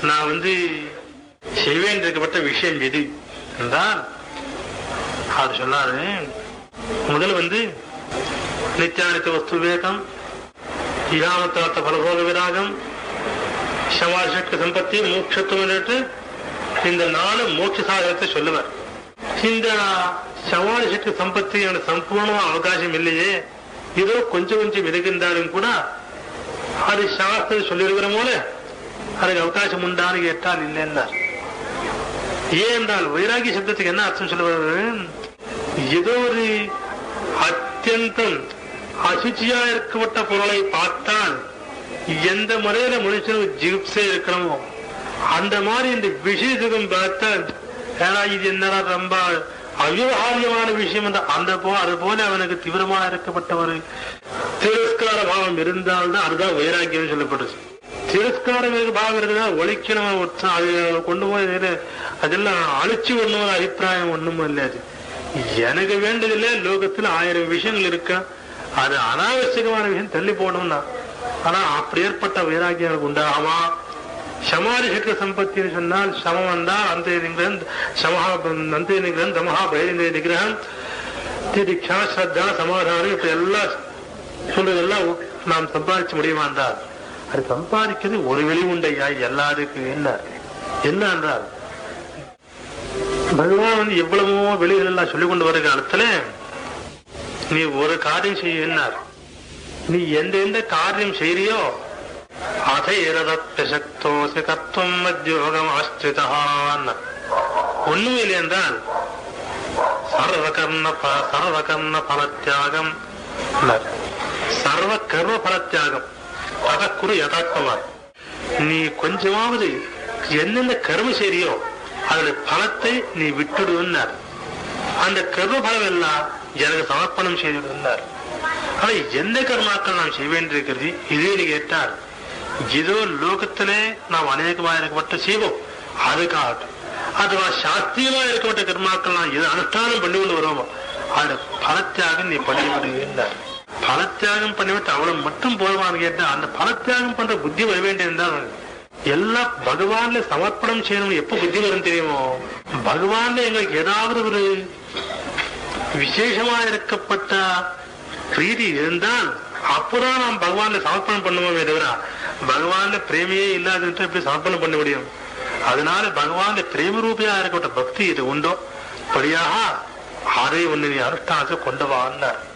நான் வந்து செய்வேன் இருக்கப்பட்ட விஷயம் எது என்றால் அது சொன்னாரு முதல் வந்து நித்தியானித்த வஸ்து விவேகம் இகாமத்தார்த்த பலபோக விராகம் சமாசக்தி சம்பத்தி மோட்சத்துவம் என்று இந்த நாலு மோட்ச சாதனத்தை சொல்லுவார் இந்த சமாளி சக்தி சம்பத்தி எனக்கு சம்பூர்ணமா அவகாசம் இல்லையே ஏதோ கொஞ்சம் கொஞ்சம் இருக்கின்றாலும் கூட அது சாஸ்திரம் சொல்லியிருக்கிற போல அதுக்கு அவகாசம் உண்டான்னு கேட்டால் இல்லைன்னார் ஏன் என்றால் வைராகிய சப்தத்துக்கு என்ன அர்த்தம் சொல்லுவாரு ஏதோ ஒரு அத்தியந்தம் அசுச்சியா இருக்கப்பட்ட பொருளை பார்த்தால் எந்த முறையில மனுஷனுக்கு ஜிப்ஸே இருக்கணுமோ அந்த மாதிரி இந்த விஷயத்துக்கும் பார்த்தால் ஏன்னா இது என்னடா ரொம்ப அவிவகாரியமான விஷயம் என்ற அந்த போ அது போல அவனுக்கு தீவிரமா இருக்கப்பட்ட ஒரு திரஸ்கார பாவம் இருந்தால்தான் அதுதான் வைராக்கியம் சொல்லப்படுது திரஸ்காரம் இருக்கு பாவம் இருக்குதா ஒழிக்கணும் உற்சா- அது கொண்டு போய் இதுல அதெல்லாம் அழிச்சு ஒண்ணும் அபிப்பிராயம் ஒண்ணும் இல்லாது எனக்கு வேண்டதில்லை லோகத்துல ஆயிரம் விஷயங்கள் இருக்கு அது அனாவசியமான விஷயம் தள்ளி போடணும்னா ஆனா அப்படி ஏற்பட்ட வைராக்கியம் உண்டாகுமா சமாதி சக்கர சம்பத்தின்னு சொன்னால் சமம் வந்தால் அந்த நிகிரகம் சமஹா அந்த நிகிரகம் தமஹா பயிரிந்திர நிகிரகம் திதிக்ஷா ஸ்ரத்தா சமாதானம் இப்படி எல்லாம் சொல்றதெல்லாம் நாம் சம்பாதிக்க முடியுமா என்றால் அது சம்பாதிக்கிறது ஒரு வெளி உண்டையா எல்லாருக்கும் என்ன என்ன என்றால் பகவான் வந்து எவ்வளவோ வெளிகள் எல்லாம் சொல்லிக் கொண்டு வருகிற காலத்துல நீ ஒரு காரியம் செய்ய என்னார் நீ எந்த எந்த காரியம் செய்யறியோ அதை இரதப்பிசக்தோசி கத்துவம் மத்தியோகம் ஆஸ்திரிதான் ஒண்ணுமே இல்லை என்றால் சர்வகர்ண ப- சர்வகர்ண பலத்தியாகம் என்றார். சர்வ கர்ம பலத்தியாகம் அத குரு யதாத்மவான் நீ கொஞ்சமாவது என்னென்ன கர்ம செய்றியோ அதோட பலத்தை நீ விட்டுடுன்னார் அந்த கர்ம பலம் எல்லாம் எனக்கு சமர்ப்பணம் செய்துவிடுன்னார் ஆனா எந்த கர்மாக்கள் நாம் செய்ய வேண்டியிருக்கிறது இதே கேட்டால் ஏதோ லோகத்திலே நாம் அநேகமாக இருக்கப்பட்ட செய்வோம் அதுக்காகட்டும் அதுவா சாஸ்திரியமா இருக்கப்பட்ட கர்மாக்கள் நாம் எது அனுஷ்டானம் பண்ணி கொண்டு வருவோமோ அதோட பலத்தியாகம் நீ பண்ணிவிடுகிறார் பலத்தியாகம் பண்ணிவிட்டு அவ்வளவு மட்டும் போதுமான்னு கேட்டா அந்த பலத்தியாகம் பண்ற புத்தி வர வேண்டியிருந்தால் எல்லாம் பகவான்ல சமர்ப்பணம் செய்யணும் எப்ப புத்தி வரும் தெரியுமோ பகவான்ல எங்களுக்கு ஏதாவது ஒரு விசேஷமா இருக்கப்பட்ட பிரீதி இருந்தால் அப்பதான் நாம் பகவான்ல சமர்ப்பணம் பண்ணுவோமே தவிர பகவான்ல பிரேமையே இல்லாதவற்றை எப்படி சமர்ப்பணம் பண்ண முடியும் அதனால பகவான்ல பிரேம ரூபியா இருக்கப்பட்ட பக்தி இது உண்டோ படியாக அதை ஒண்ணு நீ அனுஷ்டானத்தை கொண்டு வான்னார்